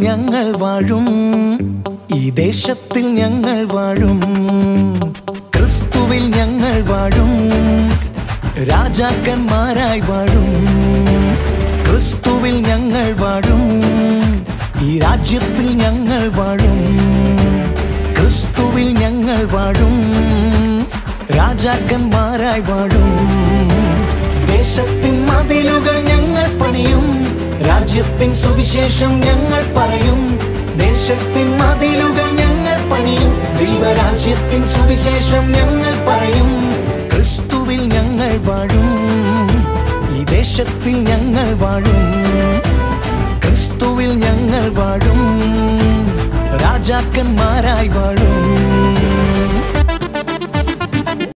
ഞങ്ങൾ വാഴും ഈ ദേശത്തിൽ ഞങ്ങൾ വാഴും ക്രിസ്തുവിൽ ഞങ്ങൾ വാഴും രാജാക്കന്മാരായി വാഴും ക്രിസ്തുവിൽ ഞങ്ങൾ വാഴും ഈ രാജ്യത്തിൽ ഞങ്ങൾ വാഴും ക്രിസ്തുവിൽ ഞങ്ങൾ വാഴും രാജാക്കന്മാരായി വാഴും ദേശത്തിൻ മതിലുകൾ ഞങ്ങൾ പണിയും രാജ്യത്തിൻ സുവിശേഷം ഞങ്ങൾ പറയും ദേശത്തിൻ മതിലുകൾ ഞങ്ങൾ പണിയും ദൈവരാജ്യത്തിൻ സുവിശേഷം ഞങ്ങൾ പറയും ക്രിസ്തുവിൽ ഞങ്ങൾ വാഴും ഈ ദേശത്തിൽ ഞങ്ങൾ വാഴും ക്രിസ്തുവിൽ ഞങ്ങൾ വാഴും രാജാക്കന്മാരായി വാഴും